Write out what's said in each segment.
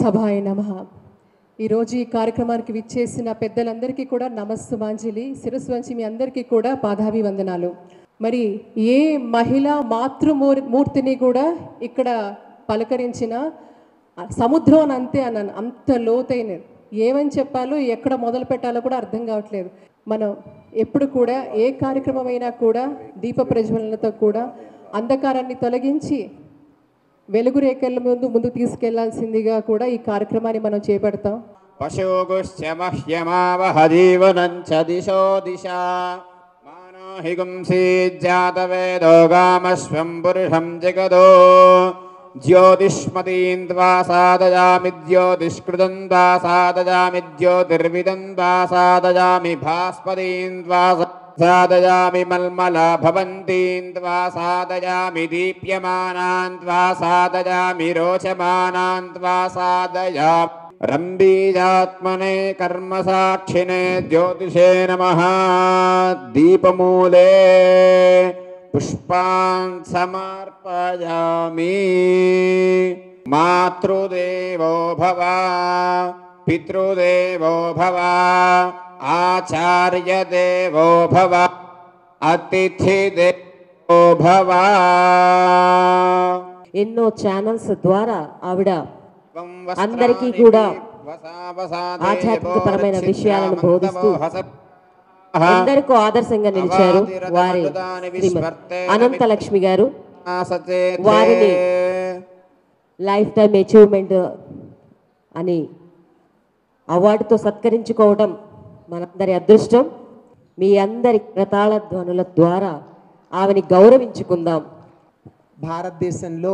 సభాయ నమ ఈరోజు ఈ కార్యక్రమానికి విచ్చేసిన పెద్దలందరికీ కూడా నమస్సుమాంజలి శిరస్సు వంచి మీ అందరికీ కూడా పాదాభివందనాలు మరి ఏ మహిళా మాతృమూర్ మూర్తిని కూడా ఇక్కడ పలకరించిన సముద్రం అని అంతే అన్నాను అంత లోతైన ఏమని చెప్పాలో ఎక్కడ మొదలు పెట్టాలో కూడా అర్థం కావట్లేదు మనం ఎప్పుడు కూడా ఏ కార్యక్రమం అయినా కూడా దీప ప్రజ్వలనతో కూడా అంధకారాన్ని తొలగించి వెలుగు రేఖల ముందు ముందు తీసుకెళ్లాల్సిందిగా కూడా ఈ కార్యక్రమాన్ని మనం చేపడతాం పశోగుశ్చ మహ్యమావహజీవనం చ దిశో దిశా మానో హి గుంసీజ్జాతవేదో గామశ్వం పురుషం జగదో జ్యోతిష్మతీం త్వా సాదయామి జ్యోతిష్కృతం త్వా సాదయామి జ్యోతిర్విదం త్వా సాదయామి భాస్పతీం త్వా సాదయామి మల్మలా భవంతీం త్వా సాదయామి దీప్యమానాన్ త్వా సాదయామి రోచమానాన్ త్వా సాదయామి రంబీజాత్మనే కర్మసాక్షిణే జ్యోతిషే నమ దీపమూలే పుష్పాన్ సమర్పయామి మాతృదేవో భవ పితృదేవో భవ ఆచార్యదేవో భవ అతిథిదేవో భవ ఎన్నో ఛానల్స్ ద్వారా ఆవిడ అందరికీ కూడా ఆధ్యాత్మికపరమైన విషయాలను బోధిస్తూ ఎందరికో ఆదర్శంగా నిలిచారు వారి శ్రీమతి అనంతలక్ష్మి గారు వారిని లైఫ్ టైం అచీవ్మెంట్ అని అవార్డుతో సత్కరించుకోవడం మనందరి అదృష్టం మీ అందరి ప్రతాళ ధ్వనుల ద్వారా ఆమెని గౌరవించుకుందాం భారతదేశంలో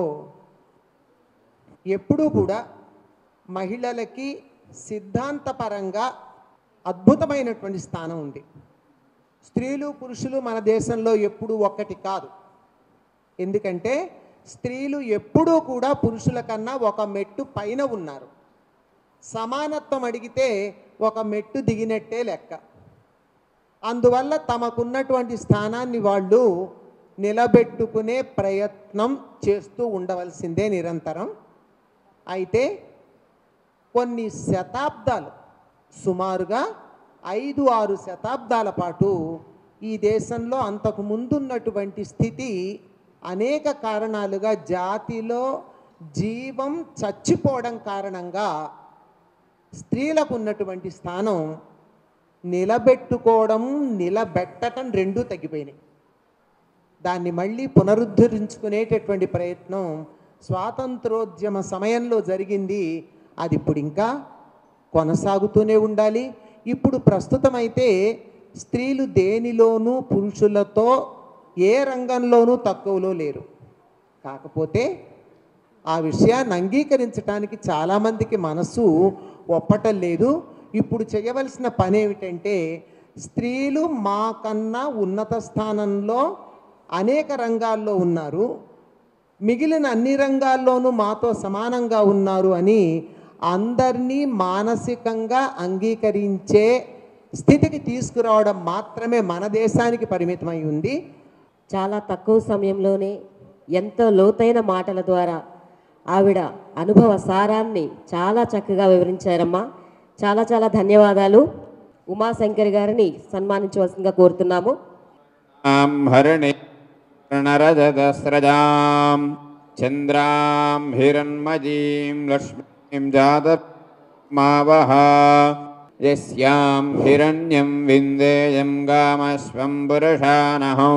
ఎప్పుడూ కూడా మహిళలకి సిద్ధాంతపరంగా అద్భుతమైనటువంటి స్థానం ఉంది స్త్రీలు పురుషులు మన దేశంలో ఎప్పుడూ ఒక్కటి కాదు ఎందుకంటే స్త్రీలు ఎప్పుడూ కూడా పురుషుల కన్నా ఒక మెట్టు పైన ఉన్నారు సమానత్వం అడిగితే ఒక మెట్టు దిగినట్టే లెక్క అందువల్ల తమకున్నటువంటి స్థానాన్ని వాళ్ళు నిలబెట్టుకునే ప్రయత్నం చేస్తూ ఉండవలసిందే నిరంతరం అయితే కొన్ని శతాబ్దాలు సుమారుగా ఐదు ఆరు శతాబ్దాల పాటు ఈ దేశంలో అంతకు ముందున్నటువంటి స్థితి అనేక కారణాలుగా జాతిలో జీవం చచ్చిపోవడం కారణంగా స్త్రీలకు ఉన్నటువంటి స్థానం నిలబెట్టుకోవడం నిలబెట్టడం రెండూ తగ్గిపోయినాయి దాన్ని మళ్ళీ పునరుద్ధరించుకునేటటువంటి ప్రయత్నం స్వాతంత్రోద్యమ సమయంలో జరిగింది అది ఇప్పుడు ఇంకా కొనసాగుతూనే ఉండాలి ఇప్పుడు ప్రస్తుతమైతే స్త్రీలు దేనిలోనూ పురుషులతో ఏ రంగంలోనూ తక్కువలో లేరు కాకపోతే ఆ విషయాన్ని అంగీకరించడానికి చాలామందికి మనసు ఒప్పటం లేదు ఇప్పుడు చేయవలసిన పని ఏమిటంటే స్త్రీలు మాకన్నా ఉన్నత స్థానంలో అనేక రంగాల్లో ఉన్నారు మిగిలిన అన్ని రంగాల్లోనూ మాతో సమానంగా ఉన్నారు అని అందరినీ మానసికంగా అంగీకరించే స్థితికి తీసుకురావడం మాత్రమే మన దేశానికి పరిమితమై ఉంది చాలా తక్కువ సమయంలోనే ఎంతో లోతైన మాటల ద్వారా ఆవిడ అనుభవ సారాన్ని చాలా చక్కగా వివరించారమ్మా చాలా చాలా ధన్యవాదాలు ఉమాశంకర్ గారిని సన్మానించవలసిందిగా కోరుతున్నాము హరిణి నరజతస్రజాం చంద్రాం హిరణ్మజీం లక్ష్మీం జాతమావహ యస్యాం హిరణ్యం విందేయం గామశ్వం పురుషానహం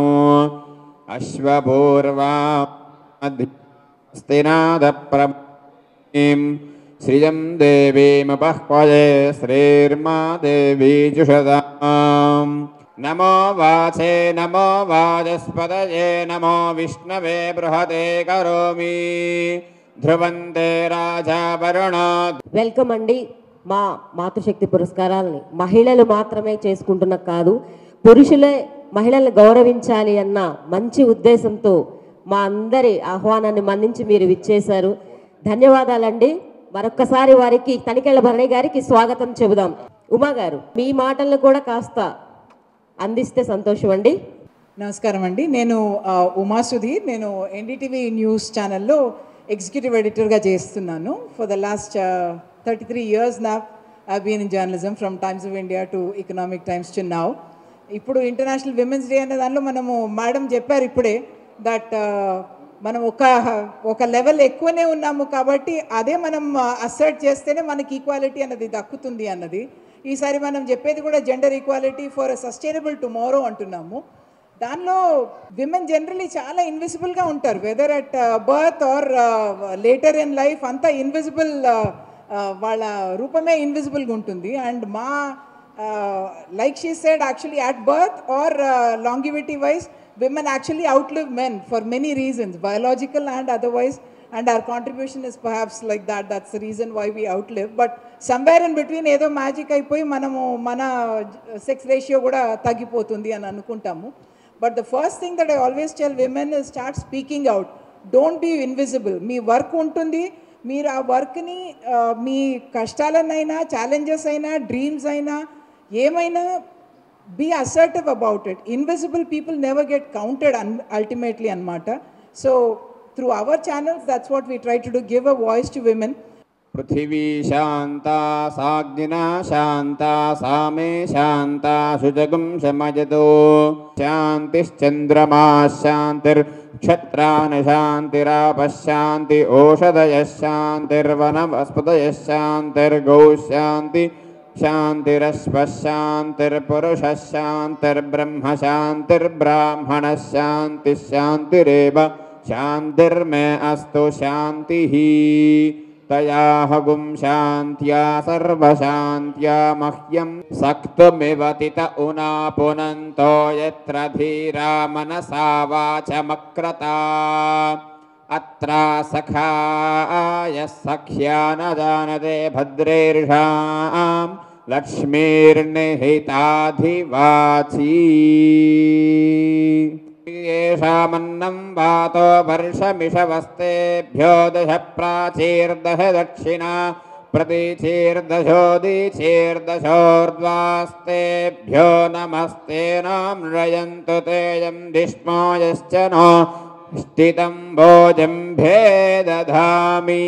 అశ్వపూర్వాస్తినాదప్రభీం శ్రియం దేవీమపహ్వయే శ్రీర్మా దేవీ జుషదాం నమో వాచే నమో వాజస్పదయే నమో విష్ణవే బృహతే కరోమి ధ్రువంతే రాజా వరుణో వెల్కమ్ అండి మా మాతృశక్తి పురస్కారాలని మహిళలు మాత్రమే చేసుకుంటున్న కాదు పురుషులే మహిళలను గౌరవించాలి అన్న మంచి ఉద్దేశంతో మా అందరి ఆహ్వానాన్ని మన్నించి మీరు విచ్చేశారు ధన్యవాదాలండి మరొక్కసారి వారికి తనికెళ్ళ భరణి గారికి స్వాగతం చెబుదాం ఉమా గారు మీ మాటలను కూడా కాస్త అందిస్తే సంతోషం అండి నమస్కారం అండి నేను ఆ, ఉమా సుధీర్ నేను ఎన్డీటీవీ న్యూస్ ఛానల్లో ఎగ్జిక్యూటివ్ ఎడిటర్గా చేస్తున్నాను for the last thirty three years నా I been in journalism from Times of India to Economic Times to now ఇప్పుడు ఇంటర్నేషనల్ విమెన్స్ డే అనే దానిలో మనము మేడం చెప్పారు ఇప్పుడే దట్ మనం ఒక ఒక లెవెల్ ఎక్కువనే ఉన్నాము కాబట్టి అదే మనం అసర్ట్ చేస్తేనే మనకి ఈక్వాలిటీ అన్నది దక్కుతుంది అన్నది ఈసారి మనం చెప్పేది కూడా gender equality for sustainable tomorrow అంటున్నాము దానిలో విమెన్ జనరలీ చాలా ఇన్విజిబుల్గా ఉంటారు whether at birth or later in life అంతా ఇన్విజిబుల్ వాళ్ళ రూపమే ఇన్విజిబుల్గా ఉంటుంది అండ్ మా like she said actually at birth or longevity wise women actually outlive men for many reasons, biological and otherwise, and our contribution is perhaps like that. That's the reason why we outlive. But somewhere in between ఏదో magic అయిపోయి మనము మన sex ratio కూడా తగ్గిపోతుంది అని అనుకుంటాము but the first thing that I always tell women start speaking out don't be invisible మీ work ఉంటుంది మీరు ఆ వర్క్ని మీ కష్టాలనైనా ఛాలెంజెస్ అయినా డ్రీమ్స్ అయినా ఏమైనా be assertive about it. Invisible people never get counted un- ultimately, Anmata. So, through our channels, that's what we try to do give a voice to women. पृथिवी शान्ता साग्निना शान्ता सा मे शान्ता शुचगुं शमयतो शान्तिश्चन्द्रमा शान्तिर्क्षत्रान् शान्तिरापशान्ति ओषधयः शान्तिर्वनवस्पतयः शान्तिर्गौ शान्ति शान्तिरश्वः शान्तिर्पुरुषः शान्तिर्ब्रह्म शान्तिर्ब्राह्मणः शान्तिः शान्तिरेव शान्तिर्मे अस्तु शान्तिः तया हगुं शान्त्या सर्वशान्त्या मह्यं सक्तुमिव तित उना पुनन्तो यत्र धीरा मनसा वाचमक्रता अत्रा सखाय सख्या न जानते भद्रेर्षां लक्ष्मीर्निहिताधिवाची येषामन्नं वातो वर्षमिषवस्तेभ्यो दश प्राचीर्दश दक्षिणा प्रतीचीर्दशोदीचीर्दशोर्द्वास्तेभ्यो नमस्ते नाम्रयन्तु तेजं धिष्मायश्च नो स्थितं भोजम्भे दधामि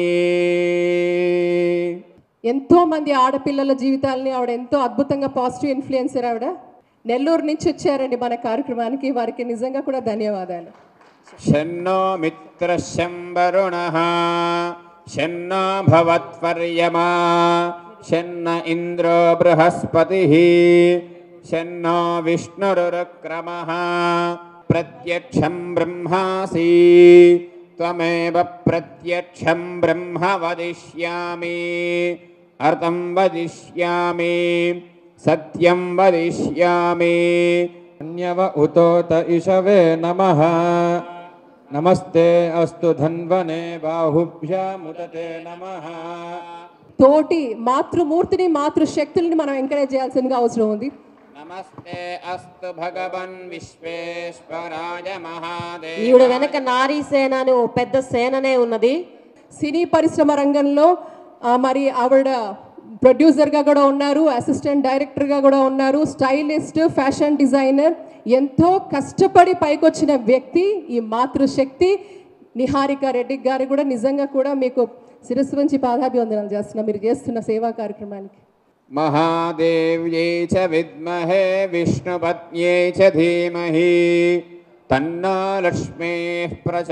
ఎంతో మంది ఆడపిల్లల జీవితాలని ఆవిడ ఎంతో అద్భుతంగా పాజిటివ్ ఇన్ఫ్లుయెన్సర్ ఆవిడ నెల్లూరు నుంచి వచ్చారండి మన కార్యక్రమానికి వారికి నిజంగా కూడా ధన్యవాదాలు शन्नो मित्रशं वरुणः शन्नो भवत्पर्यमा शन्न इन्द्रो बृहस्पतिः शन्नो विष्णुरुक्रमः प्रत्यक्षं ब्रह्मासि त्वमेव प्रत्यक्षं ब्रह्म वदिष्यामि अर्थं वदिष्यामि सत्यं वदिष्यामि अन्यव उतोत इषवे नमः नमस्ते अस्तु धन्वने बाहुभ्यामुदते नमः తోటి మాతృమూర్తిని మాతృశక్తుల్ని మనం ఎంకరేజ్ చేయాల్సిందిగా అవసరం ఉంది नमस्ते अस्तु भगवन् विश्वेश्वराय महादेव ఈవిడ వెనక నారీ సేన అని ఓ పెద్ద సేననే ఉన్నది సినీ పరిశ్రమ రంగంలో ఆ, మరి ఆవిడ ప్రొడ్యూసర్గా కూడా ఉన్నారు అసిస్టెంట్ డైరెక్టర్గా కూడా ఉన్నారు స్టైలిస్ట్ ఫ్యాషన్ డిజైనర్ ఎంతో కష్టపడి పైకొచ్చిన వ్యక్తి ఈ మాతృశక్తి నిహారిక రెడ్డి గారు కూడా నిజంగా కూడా మీకు శిరస్సు వంచి పాదాభివందనాలు చేస్తున్నా మీరు చేస్తున్న సేవా కార్యక్రమానికి महादेव्यै च विद्महे विष्णुपत्न्यै च धीमहि तन्नो लक्ष्मीः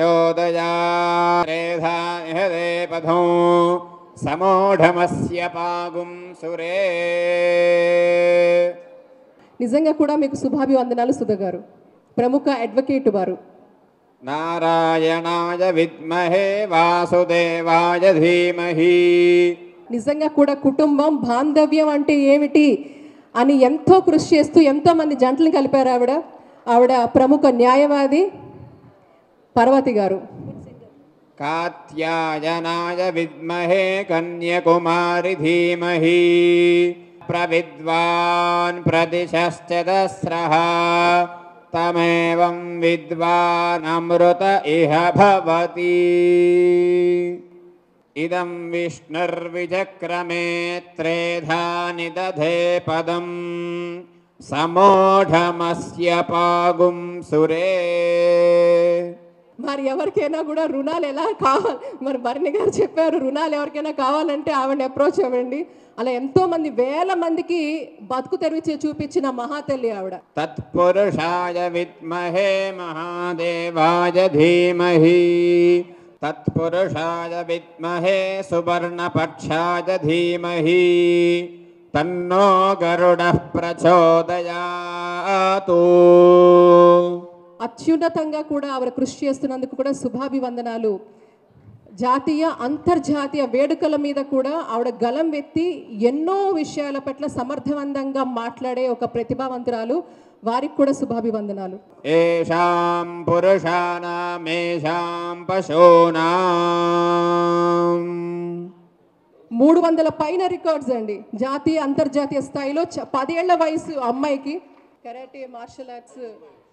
प्रचोदयात् पथो समोढमस्य पागुं सुरे నిజంగా కూడా మీకు శుభాభివందనాలు సుధ గారు ప్రముఖ అడ్వకేట్ వారు नारायणाय विद्महे वासुदेवाय धीमहि నిజంగా కూడా కుటుంబం బాంధవ్యం అంటే ఏమిటి అని ఎంతో కృషి చేస్తూ ఎంతో మంది జంటలు కలిపారు ఆవిడ ఆవిడ ప్రముఖ న్యాయవాది పర్వతి గారు कात्यायनाय विद्महे कन्यकुमारि धीमहि प्रविद्वान् प्रदिशश्च दस्रः तमेवं विद्वानमृत इह भवति इदं विष्णुर्विचक्रमे त्रेधा निदधे पदं समोढमस्य पागुं सुरे మరి ఎవరికైనా కూడా రుణాలు ఎలా కావాలి మరి భరణి గారు చెప్పారు రుణాలు ఎవరికైనా కావాలంటే ఆవిడని అప్రోచ్ అవ్వండి అలా ఎంతో మంది వేల మందికి బతుకు తెరిచి చూపించిన మహాతల్లి ఆవిడ तत्पुरुषाय विद्महे महादेवाय धीमहि तत्पुरुषाय विद्महे सुवर्णपक्षाय धीमहि तन्नो गरुडः प्रचोदयातु అత్యున్నతంగా కూడా ఆవిడ కృషి చేస్తున్నందుకు కూడా శుభాభివందనాలు జాతీయ అంతర్జాతీయ వేడుకల మీద కూడా ఆవిడ గలం వెత్తి ఎన్నో విషయాల పట్ల సమర్థవంతంగా మాట్లాడే ఒక ప్రతిభావంతురాలు వారికి కూడా శుభాభివందనాలు येषां पुरुषाणामेषां पशूनाम् మూడు వందల పైన రికార్డ్స్ అండి జాతీయ అంతర్జాతీయ స్థాయిలో చ- పదేళ్ల వయసు అమ్మాయికి కరాటే మార్షల్ ఆర్ట్స్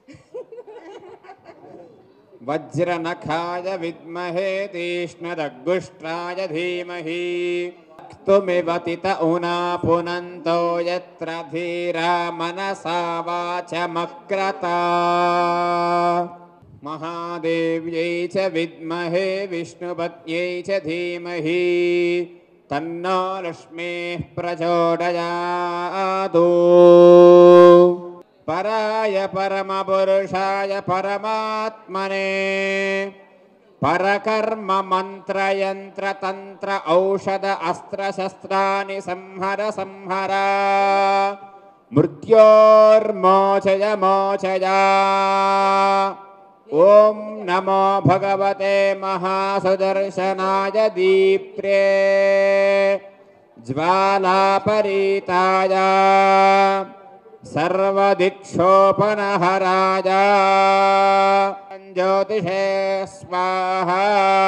वज्रनखाय विद्महे तीक्ष्णदग्गुष्ट्राय धीमहि तुमिवतित उना पुनन्तो यत्र धीरा मनसा वाचमग्रता महादेव्यै च विद्महे विष्णुपत्यै च धीमहि तन्नो लक्ष्मीः प्रचोदयातु पराय परमपुरुषाय परमात्मने परकर्म मन्त्रयन्त्रतन्त्र औषध अस्त्रशस्त्राणि संहर संहर मृत्योर्मोचय मोचया ॐ नमो भगवते महासुदर्शनाय दीप्त्रे ज्वालापरीताय सर्वदिक्षोपनहराय ज्योतिषे स्वाहा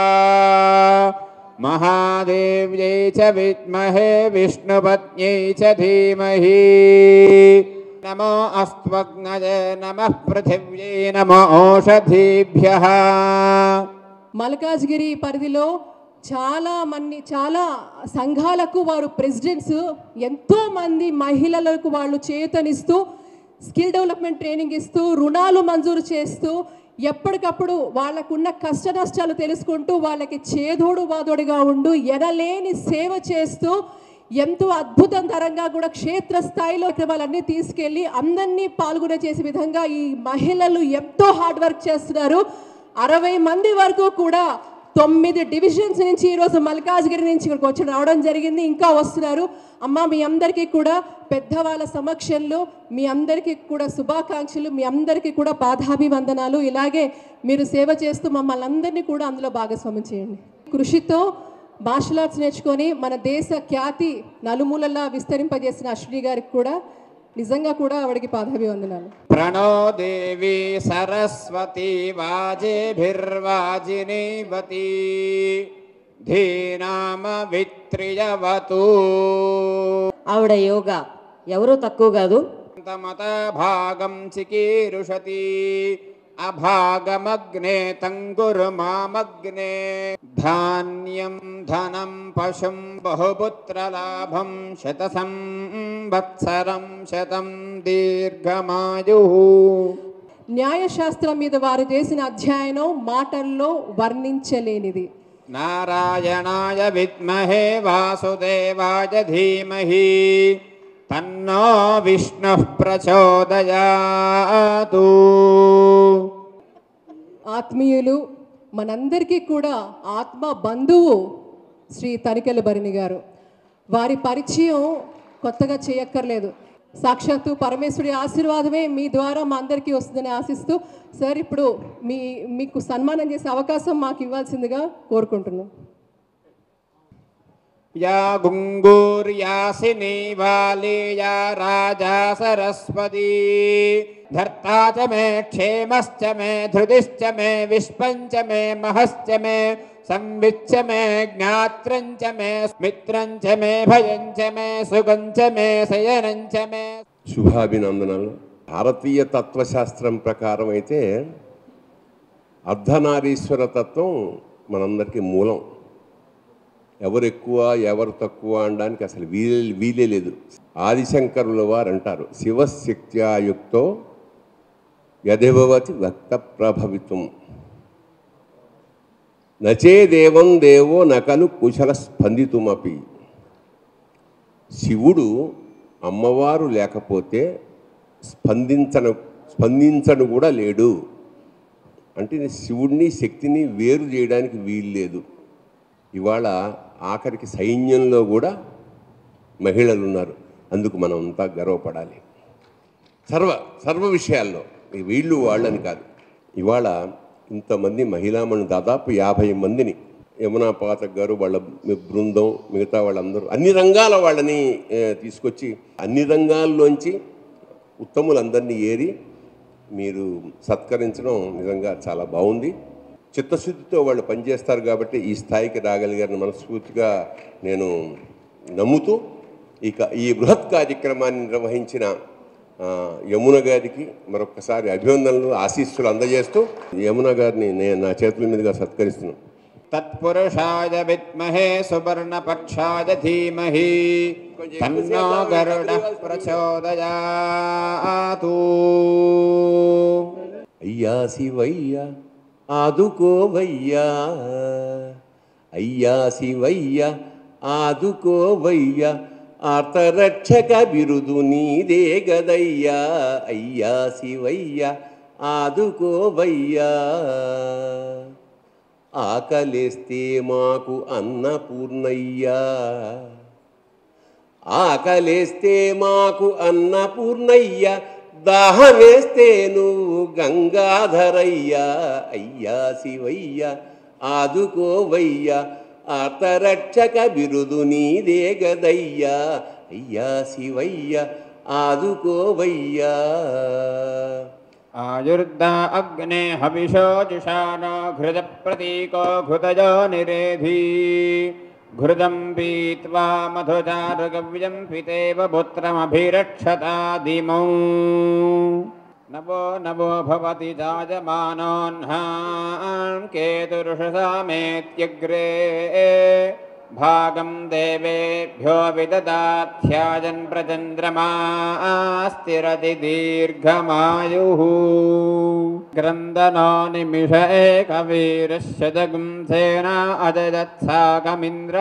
महादेव्यै च विद्महे विष्णुपत्न्यै च धीमहि नमो अस्त्वग्नये नमः पृथिव्यै नमो ओषधीभ्यः మల్కాజ్గిరి పరిధిలో చాలా మంది చాలా సంఘాలకు వారు ప్రెసిడెంట్స్ ఎంతో మంది మహిళలకు వాళ్ళు చేతనిస్తూ స్కిల్ డెవలప్మెంట్ ట్రైనింగ్ ఇస్తూ రుణాలు మంజూరు చేస్తూ ఎప్పటికప్పుడు వాళ్ళకున్న కష్ట నష్టాలు తెలుసుకుంటూ వాళ్ళకి చేదోడు వాదోడుగా ఉంటూ ఎనలేని సేవ చేస్తూ ఎంతో అద్భుతం తరంగా కూడా క్షేత్ర స్థాయిలో వాళ్ళన్నీ తీసుకెళ్ళి అందరినీ పాల్గొనే చేసే విధంగా ఈ మహిళలు ఎంతో హార్డ్ వర్క్ చేస్తున్నారు అరవై మంది వరకు కూడా తొమ్మిది డివిజన్స్ నుంచి ఈరోజు మల్కాజ్గిరి నుంచి ఇక్కడికి వచ్చి రావడం జరిగింది ఇంకా వస్తున్నారు అమ్మ మీ అందరికీ కూడా పెద్దవాళ్ళ సమక్షంలో మీ అందరికీ కూడా శుభాకాంక్షలు మీ అందరికీ కూడా పాదాభివందనాలు ఇలాగే మీరు సేవ చేస్తూ మమ్మల్ని అందరినీ కూడా అందులో భాగస్వామ్యం చేయండి కృషితో మార్షల్ ఆర్ట్స్ నేర్చుకొని మన దేశ ఖ్యాతి నలుమూలలా విస్తరింపజేసిన అశ్విని గారికి కూడా నిజంగా కూడా ఆవిడకి పాదాభివందనాలు प्रणो देवी सरस्वती वाजेभिर्वाजिनीवती धीनामवित्रियवतु ఆవిడ యోగా ఎవరూ తక్కువ కాదు भागं चिकीर्षति अभागमग्ने तङ्गुरु मामग्ने धान्यं धनं पशुं बहुपुत्रलाभं शतसंवत्सरं शतं दीर्घमायुः న్యాయశాస్త్రం మీద వారు చేసిన అధ్యయనం మాటల్లో వర్ణించలేనిది नारायणाय विद्महे वासुदेवाय धीमहि तन्नो विष्णुः प्रचोदयातु ఆత్మీయులు మనందరికీ కూడా ఆత్మ బంధువు శ్రీ తనికెల భరణి గారు వారి పరిచయం కొత్తగా చేయక్కర్లేదు సాక్షాత్తు పరమేశ్వరి ఆశీర్వాదమే మీ ద్వారా మా అందరికీ వస్తుందని ఆశిస్తూ సార్ ఇప్పుడు మీ మీకు సన్మానం చేసే అవకాశం మాకు ఇవ్వాల్సిందిగా కోరుకుంటున్నాం या गुङ्गूर्यासिनी वाली या राजा सरस्वती धर्ता च मे क्षेमश्च मे धृतिश्च मे विश्वञ्च मे महश्च मे संविच्च मे ज्ञात्रञ्च मे मित्रञ्च मे भयञ्च मे सुगञ्च मे शयनञ्च मे శుభాభినందనలు భారతీయ తత్వశాస్త్రం ప్రకారం అయితే అర్ధనారీశ్వర తత్వం మనందరికీ మూలం ఎవరు ఎక్కువ ఎవరు తక్కువ అనడానికి అసలు వీలే వీలే లేదు ఆదిశంకరుల వారు అంటారు శివశక్త్యాయుక్తో యథభవతి భక్త ప్రభవితం నచేదేవం దేవో నకలు కుశల స్పందితుమపి శివుడు అమ్మవారు లేకపోతే స్పందించను స్పందించను కూడా లేడు అంటే శివుడిని శక్తిని వేరు చేయడానికి వీలు లేదు ఇవాళ ఆఖరికి సైన్యంలో కూడా మహిళలు ఉన్నారు అందుకు మనం అంతా గర్వపడాలి సర్వ సర్వ విషయాల్లో ఈ వీళ్ళు వాళ్ళని కాదు ఇవాళ ఇంతమంది మహిళామణులు దాదాపు యాభై మందిని యమునా పాతక్ గారు వాళ్ళ బృందం మిగతా వాళ్ళందరూ అన్ని రంగాల వాళ్ళని ఏ, తీసుకొచ్చి అన్ని రంగాల్లోంచి ఉత్తములందరినీ ఏరి మీరు సత్కరించడం నిజంగా చాలా బాగుంది చిత్తశుద్ధితో వాళ్ళు పనిచేస్తారు కాబట్టి ఈ స్థాయికి రాగలిగారని మనస్ఫూర్తిగా నేను నమ్ముతూ ఇక ఈ బృహత్ కార్యక్రమాన్ని నిర్వహించిన ఆ, యమున గారికి మరొకసారి అభినందనలు ఆశీస్సులు అందజేస్తూ యమున గారిని నేను నా చేతుల మీదుగా సత్కరిస్తున్నాను తత్పురుషాయ విద్మహే సువర్ణపక్షాయ ధీమహి తన్నో గరుడ ప్రచోదయాతు అయ్యా శివయ్య ఆదుకోవయ్యా అయ్యా శివయ్య ఆదుకోవయ్య ఆర్తరక్షక బిరుదు నీదే గదయ్యా అయ్యా శివయ్య ఆదుకోవయ్యా ఆకలేస్తే మాకు అన్నపూర్ణయ్యా ఆకలేస్తే మాకు అన్నపూర్ణయ్య దాహమేస్తే నువ్వు గంగాధరయ్యా అయ్యా శివయ్య ఆదుకోవయ్య ఆతరక్షక బిరుదు నీదే గదయ్యా అయ్యా శివయ్య ఆదుకోవయ్యా ఆయుర్దా అగ్నే హవిషో జుషానో ఘృత ప్రతీకో ఘృతజో నిరేధి ఘృతం పీత్వా మధుచారుగవ్యం పితేవ పుత్రమభిరక్షతాదిమౌ నవో నవో భవతి జాయమానోన్హాం కేతురుషసామేత్యగ్రే భాగం దేవేభ్యో విదదాధ్యాయన్ ప్రచంద్రమా స్థిరతి దీర్ఘమాయు గ్రంథనో నిమిష ఏకవీరశతగుం సేనా అజదత్సాకమింద్ర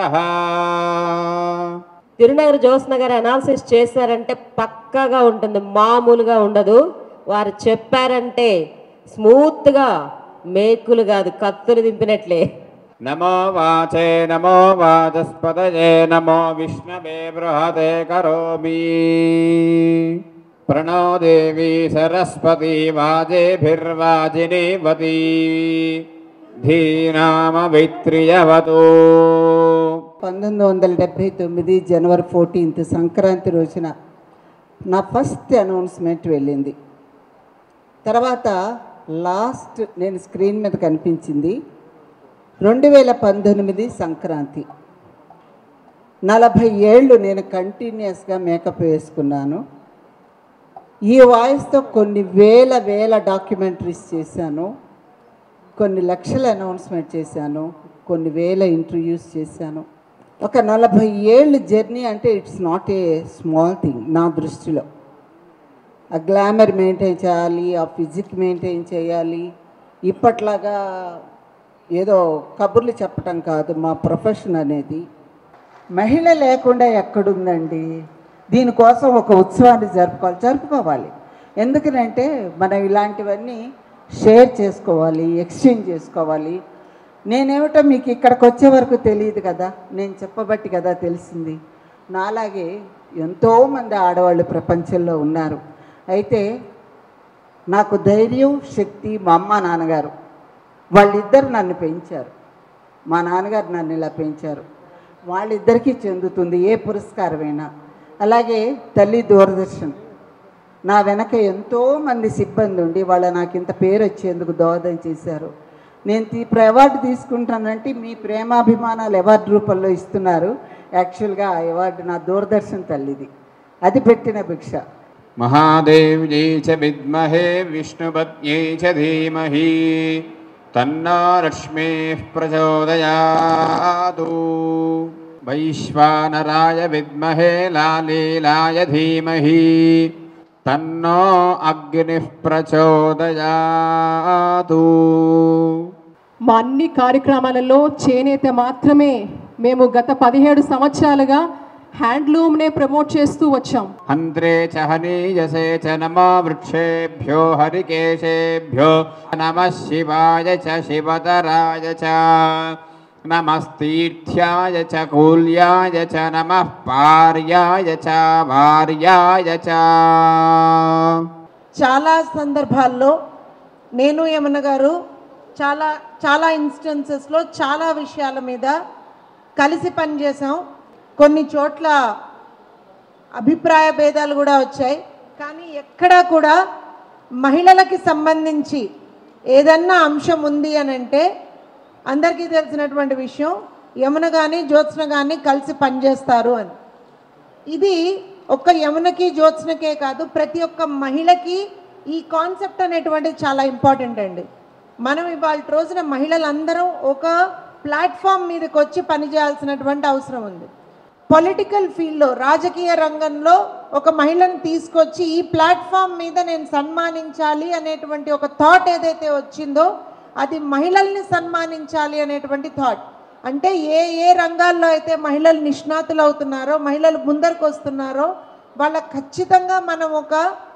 తిరునగర్ జోస్న గారు అనాలిసిస్ చేశారంటే పక్కాగా ఉంటుంది మామూలుగా ఉండదు వారు చెప్పారంటే స్మూత్గా మేకులు కాదు కత్తులు దింపినట్లే నమో వాచే నమో వాచస్పతయే నమో విష్ణవే బృహతే కరోమి ప్రణో దేవి సరస్వతి వాజేభిర్వాజినీవతి ధీనామవిత్రియవతు పంతొమ్మిది వందల డెబ్భై తొమ్మిది జనవరి ఫోర్టీన్త్ సంక్రాంతి రోజున నా ఫస్ట్ అనౌన్స్మెంట్ వెళ్ళింది తర్వాత లాస్ట్ నేను స్క్రీన్ మీద కనిపించింది రెండు వేల పంతొమ్మిది సంక్రాంతి నలభై ఏళ్ళు నేను కంటిన్యూస్గా మేకప్ వేసుకున్నాను ఈ వాయిస్తో కొన్ని వేల వేల డాక్యుమెంటరీస్ చేశాను కొన్ని లక్షల అనౌన్స్మెంట్ చేశాను కొన్ని వేల ఇంటర్వ్యూస్ చేశాను ఒక నలభై ఏళ్ళు జర్నీ అంటే it's not a small thing నా దృష్టిలో ఆ గ్లామర్ మెయింటైన్ చేయాలి ఆ ఫిజిక్ మెయింటైన్ చేయాలి ఇప్పట్లాగా ఏదో కబుర్లు చెప్పటం కాదు మా ప్రొఫెషన్ అనేది మహిళ లేకుండా ఎక్కడుందండి దీనికోసం ఒక ఉత్సవాన్ని జరుపుకోవాలి జరుపుకోవాలి ఎందుకనంటే మనం ఇలాంటివన్నీ షేర్ చేసుకోవాలి ఎక్స్చేంజ్ చేసుకోవాలి నేనేమిటో మీకు ఇక్కడికి వచ్చే వరకు తెలియదు కదా నేను చెప్పబట్టి కదా తెలిసింది నాలాగే ఎంతోమంది ఆడవాళ్ళు ప్రపంచంలో ఉన్నారు అయితే నాకు ధైర్యం శక్తి మా అమ్మ నాన్నగారు వాళ్ళిద్దరు నన్ను పెంచారు మా నాన్నగారు నన్ను ఇలా పెంచారు వాళ్ళిద్దరికీ చెందుతుంది ఏ పురస్కారమైనా అలాగే తల్లి దూరదర్శన్ నా వెనక ఎంతో మంది సిబ్బంది ఉండి వాళ్ళ నాకు ఇంత పేరు వచ్చేందుకు దోహదం చేశారు నేను తీ- ఇప్పుడు అవార్డు తీసుకుంటానంటే మీ ప్రేమాభిమానాలు అవార్డు రూపంలో ఇస్తున్నారు యాక్చువల్గా ఆ అవార్డు నా దూరదర్శన్ తల్లిది అది పెట్టిన భిక్ష महादेव्यै च विद्महे विष्णुपत्न्यै च धीमहि तन्नो लक्ष्मीः प्रचोदयातु वैश्वानराय विद्महे लालीलाय धीमहि तन्नो अग्निः प्रचोदयातु మా అన్ని కార్యక్రమాలలో చేనేత మాత్రమే మేము గత పదిహేడు సంవత్సరాలుగా హ్యాండ్లూమ్నే ప్రమోట్ చేస్తూ వచ్చాం हन्त्रे च हनीयसे च नमो वृक्षेभ्यो हरिकेशेभ्यो नमः शिवाय च शिवतराय च नमस्तीर्थ्याय च कूल्याय च नमः पार्याय च वार्याय च చాలా సందర్భాల్లో నేను యమున గారు చాలా చాలా ఇన్స్టెన్సెస్లో చాలా విషయాల మీద కలిసి పనిచేసాం కొన్ని చోట్ల అభిప్రాయ భేదాలు కూడా వచ్చాయి కానీ ఎక్కడా కూడా మహిళలకి సంబంధించి ఏదన్నా అంశం ఉంది అని అంటే అందరికీ తెలిసినటువంటి విషయం యమున కానీ జ్యోత్స్న కానీ కలిసి పనిచేస్తారు అని ఇది ఒక్క యమునకి జ్యోత్స్నకే కాదు ప్రతి ఒక్క మహిళకి ఈ కాన్సెప్ట్ అనేటువంటిది చాలా ఇంపార్టెంట్ అండి మనం ఇవాళ రోజున మహిళలందరం ఒక ప్లాట్ఫామ్ మీదకి వచ్చి పనిచేయాల్సినటువంటి అవసరం ఉంది పొలిటికల్ ఫీల్డ్లో రాజకీయ రంగంలో ఒక మహిళను తీసుకొచ్చి ఈ ప్లాట్ఫామ్ మీద నేను సన్మానించాలి అనేటువంటి ఒక థాట్ ఏదైతే వచ్చిందో అది మహిళల్ని సన్మానించాలి అనేటువంటి థాట్ అంటే ఏ ఏ రంగాల్లో అయితే మహిళలు నిష్ణాతులు అవుతున్నారో మహిళలు ముందరకు వస్తున్నారో వాళ్ళకి ఖచ్చితంగా మనం ఒక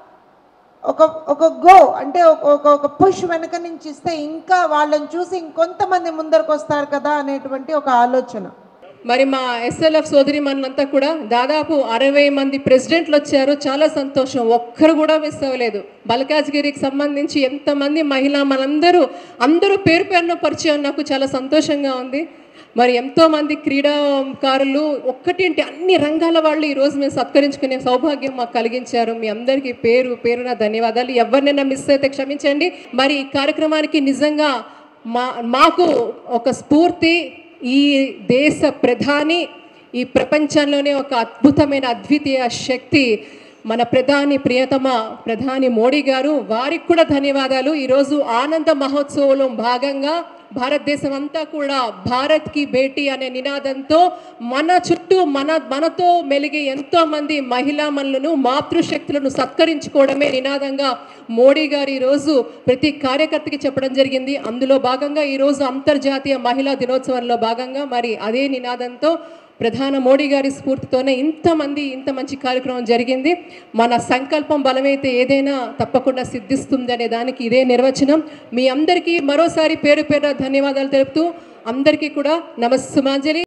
ఒక ఒక గో అంటే ఒక ఒక ఒక పుష్ వెనక నుంచి ఇస్తే ఇంకా వాళ్ళని చూసి ఇంకొంతమంది ముందరకు వస్తారు కదా అనేటువంటి ఒక ఆలోచన మరి మా ఎస్ఎల్ఎఫ్ సోదరి మనంతా కూడా దాదాపు అరవై మంది ప్రెసిడెంట్లు వచ్చారు చాలా సంతోషం ఒక్కరు కూడా మిస్ అవ్వలేదు బల్కాజ్గిరికి సంబంధించి ఎంతమంది మహిళ మనందరూ అందరూ పేరు పేరున పరిచయం నాకు చాలా సంతోషంగా ఉంది మరి ఎంతో మంది క్రీడాకారులు ఒక్కటేంటి అన్ని రంగాల వాళ్ళు ఈరోజు మేము సత్కరించుకునే సౌభాగ్యం మాకు కలిగించారు మీ అందరికీ పేరు పేరున ధన్యవాదాలు ఎవరినైనా మిస్ అయితే క్షమించండి మరి ఈ కార్యక్రమానికి నిజంగా మా మాకు ఒక స్ఫూర్తి ఈ దేశ ప్రధాని ఈ ప్రపంచంలోనే ఒక అద్భుతమైన అద్వితీయ శక్తి మన ప్రధాని ప్రియతమ ప్రధాని మోడీ గారు వారికి కూడా ధన్యవాదాలు ఈరోజు ఆనంద మహోత్సవంలో భాగంగా భారతదేశం అంతా కూడా భారత్కి భేటీ అనే నినాదంతో మన చుట్టూ మన మనతో మెలిగే ఎంతో మంది మహిళా మనులను మాతృశక్తులను సత్కరించుకోవడమే నినాదంగా మోడీ గారు ఈరోజు ప్రతి కార్యకర్తకి చెప్పడం జరిగింది అందులో భాగంగా ఈరోజు అంతర్జాతీయ మహిళా దినోత్సవంలో భాగంగా మరి అదే నినాదంతో ప్రధాన మోడీ గారి స్ఫూర్తితోనే ఇంతమంది ఇంత మంచి కార్యక్రమం జరిగింది మన సంకల్పం బలమైతే ఏదైనా తప్పకుండా సిద్ధిస్తుంది అనే దానికి ఇదే నిర్వచనం మీ అందరికీ మరోసారి పేరు పేరు ధన్యవాదాలు తెలుపుతూ అందరికీ కూడా నమస్సుమాంజలి